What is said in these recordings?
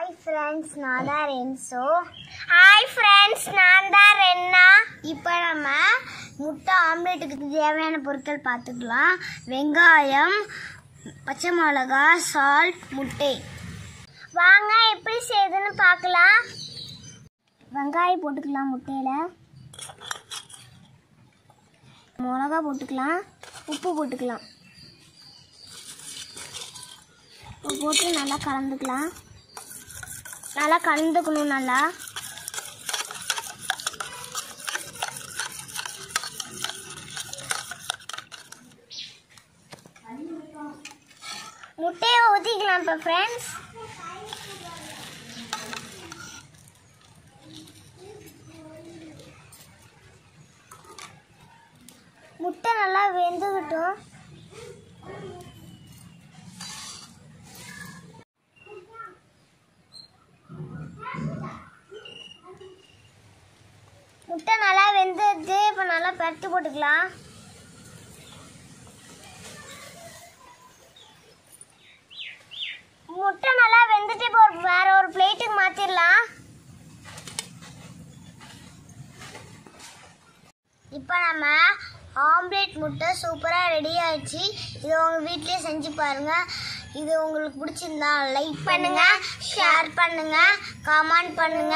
hi friends நான் தான் ரென்சோ hi friends நான் தான் ரென்னா இப்போ நம்ம முட்டை ஆம்லேட்டுக்கு தேவையான பொருட்கள் பார்த்துக்கலாம் வெங்காயம் பச்சை மிளகா சால்ட் முட்டை வாங்க எப்படி செய்யுதுன்னு பார்க்கலாம் வெங்காயம் போட்டுக்கலாம் முட்டையில் மிளகா போட்டுக்கலாம் உப்பு போட்டுக்கலாம் உப்பு போட்டு நல்லா கலந்துக்கலாம் நல்லா கலந்துக்கணும் நல்லா முட்டையை ஊற்றிக்கலாம் இப்போ ஃப்ரெண்ட்ஸ் முட்டை நல்லா வெந்துக்கிட்டும் முட்டை நல்லா வெந்துடுச்சு இப்போ நல்லா பரட்டி போட்டுக்கலாம் முட்டை நல்லா வெந்துட்டு இப்போ ஒரு வேற ஒரு பிளேட்டுக்கு மாற்றிடலாம் இப்போ நம்ம ஆம்லேட் முட்டை சூப்பராக ரெடி ஆயிடுச்சு இது உங்கள் வீட்லேயே செஞ்சு பாருங்க இது உங்களுக்கு பிடிச்சிருந்தா லைக் பண்ணுங்க ஷேர் பண்ணுங்க கமெண்ட் பண்ணுங்க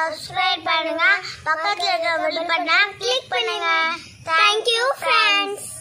சப்ஸ்கிரைப் பண்ணுங்க பக்கத்தில் இருக்கிற பெல் பட்டனை கிளிக் பண்ணுங்க தேங்க்யூ ஃப்ரெண்ட்ஸ்